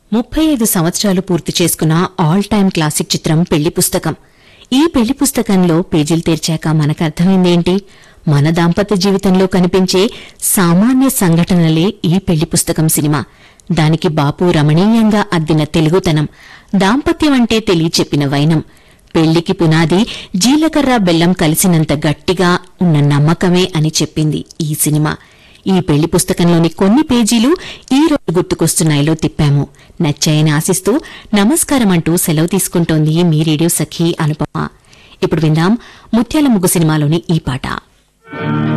ముప్పై ఐదు సంవత్సరాలు పూర్తి చేసుకున్న ఆల్ టైమ్ క్లాసిక్ చిత్రం పెళ్లి పుస్తకం ఈ పెళ్లి పుస్తకంలో పేజీలు తెరిచాక మనకు అర్థమైందేంటి మన దాంపత్య జీవితంలో కనిపించే సామాన్య సంఘటనలే ఈ పెళ్లి పుస్తకం సినిమా దానికి బాపు రమణీయంగా అద్దిన తెలుగుతనం దాంపత్యం అంటే తెలియచెప్పిన వైనం పెళ్లికి పునాది జీలకర్ర బెల్లం కలిసినంత గట్టిగా ఉన్న నమ్మకమే అని చెప్పింది ఈ సినిమా ఈ పెళ్లి పుస్తకంలోని కొన్ని పేజీలు ఈ రోజు గుర్తుకొస్తున్నాయిలో తిప్పాము నచ్చాయని ఆశిస్తూ నమస్కారం అంటూ సెలవు తీసుకుంటోంది మీ రేడియో సఖీ అనుపమ ఇప్పుడు విందాం ముత్యాల ముగ్గు సినిమాలోని ఈ పాట